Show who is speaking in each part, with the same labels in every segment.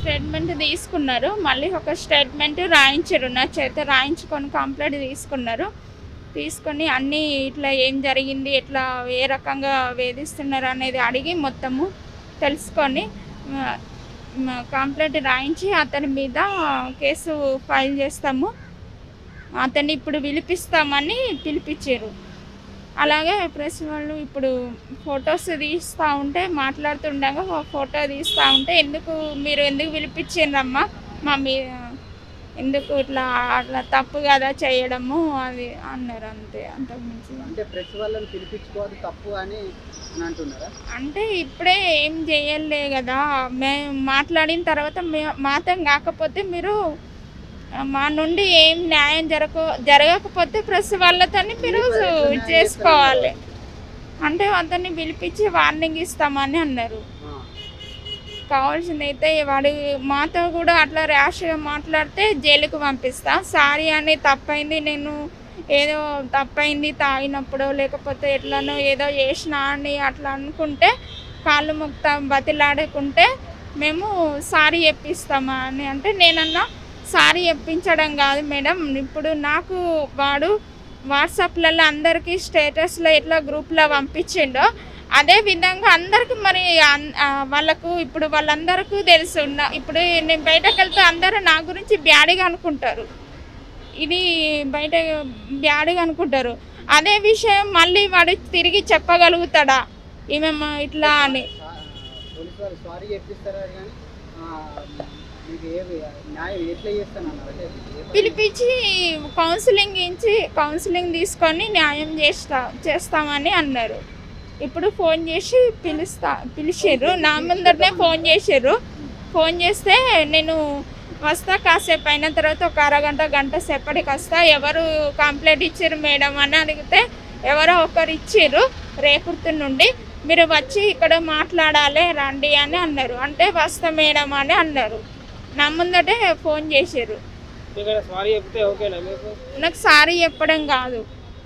Speaker 1: statement తీసుకున్నారు మళ్ళీ ఒక స్టేట్మెంట్ రాయించారు నా చేత రాయించుకొని కంప్లైంట్ తీసుకున్నారు తీసుకొని అన్నీ ఇట్లా ఏం జరిగింది ఎట్లా ఏ రకంగా వేధిస్తున్నారు అనేది అడిగి మొత్తము తెలుసుకొని కంప్లైంట్ రాయించి అతని మీద కేసు ఫైల్ చేస్తాము అతన్ని ఇప్పుడు పిలిపిస్తామని పిలిపించారు అలాగే ప్రెస్ వాళ్ళు ఇప్పుడు ఫొటోస్ తీస్తూ ఉంటే మాట్లాడుతుండగా ఒక ఫోటో తీస్తూ ఉంటే ఎందుకు మీరు ఎందుకు పిలిపించిండ్రమ్మా మా మీ ఎందుకు ఇట్లా అట్లా తప్పు కదా చేయడము అది అన్నారు అంతే అంతకుమించి
Speaker 2: అంటే ప్రెస్ వాళ్ళని పిలిపించుకోవద్దు తప్పు అని అని అంటున్నారా
Speaker 1: అంటే ఇప్పుడే ఏం చేయలే కదా మేము మాట్లాడిన తర్వాత మే- మాతో కాకపోతే మీరు ఆ, మా నుండి ఏం న్యాయం జరగ జరగకపోతే ప్రెస్ వాళ్ళతో మీరు చేసుకోవాలి అంటే అతన్ని పిలిపించి వార్నింగ్ ఇస్తామని అన్నారు
Speaker 2: ఆ,
Speaker 1: కావాల్సింది అయితే వాడు మాతో కూడా అట్లా ర్యాష్గా మాట్లాడితే జైలుకు పంపిస్తా సారీ అని తప్పైంది నేను ఏదో తప్పైంది తాగినప్పుడు లేకపోతే ఎట్లనో ఏదో చేసినా అని అట్లా అనుకుంటే కాళ్ళు ముక్త బతిలాడుకుంటే మేము సారీ చెప్పిస్తామా అని అంటే నేనన్నా సారీ చెప్పించడం కాదు మేడం ఇప్పుడు నాకు వాడు వాట్సాప్లలో అందరికీ స్టేటస్లో ఎట్లా గ్రూప్లో పంపించిండో అదే విధంగా అందరికి మరి అన్- ఆ, వాళ్ళకు ఇప్పుడు వాళ్ళందరికీ తెలుసు నా- ఇప్పుడు నేను బయటకు వెళ్తే అందరూ నా గురించి బ్యాడ్గా అనుకుంటారు ఇది బయట బ్యాడ్గా అనుకుంటారు అదే విషయం మళ్ళీ వాడు తిరిగి చెప్పగలుగుతాడా ఈమె మా- ఇట్లా అని
Speaker 2: సా- పోలీసు వాళ్ళు సారీ చెప్పిస్తారా కానీ ఆ, మీకు ఏ న్యాయం ఎట్లా చేస్తానన్నారు అంటే ఏ పని-
Speaker 1: పిలిపించి కౌన్సిలింగ్ ఇచ్చి కౌన్సిలింగ్ తీసుకొని న్యాయం చేస్తా చేస్తామని అన్నారు ఇప్పుడు ఫోన్ చేసి పిలుస్తా పిలిచారు నా ముందరనే ఫోన్ చేశారు ఫోన్ చేస్తే నేను వస్తా కాసేపు అయిన తర్వాత ఒక అరగంట గంట సేపటికి వస్తా ఎవరు కంప్లైంట్ ఇచ్చారు మేడం అని అడిగితే ఎవరో ఒకరు ఇచ్చారు రేకుర్తి నుండి మీరు వచ్చి ఇక్కడ మాట్లాడాలి రండి అని అన్నారు అంటే వస్తా మేడం అని అన్నారు నా ముందటే ఫోన్ చేశారు
Speaker 3: ఇక్కడ సారీ చెప్తే ఓకేనా మీకు
Speaker 1: నాకు సారీ చెప్పడం కాదు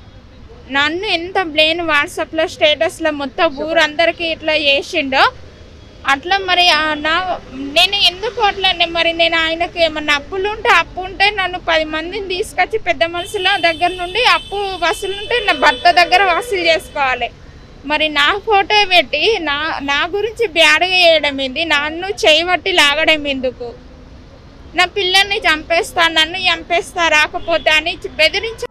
Speaker 1: నన్ను ఎంత బ్లేన్ వాట్సాప్లో స్టేటస్లో మొత్తం ఊరందరికీ ఇట్లా చేసిండో అట్లా మరి ఆ నా నేను ఎందుకు అట్లా నే- మరి నేను ఆయనకి ఏమన్నా అప్పులు ఉంటే అప్పు ఉంటే నన్ను పది మందిని తీసుకొచ్చి పెద్ద మనుషుల దగ్గర నుండి అప్పు వసూలు ఉంటే నా భర్త దగ్గర వసూలు చేసుకోవాలి మరి నా ఫోటో పెట్టి నా నా గురించి బ్యాడ్గా చేయడం ఏంది నన్ను చేయబట్టి లాగడం ఎందుకు నా పిల్లల్ని చంపేస్తా నన్ను చంపేస్తా రాకపోతే అని బెదిరించ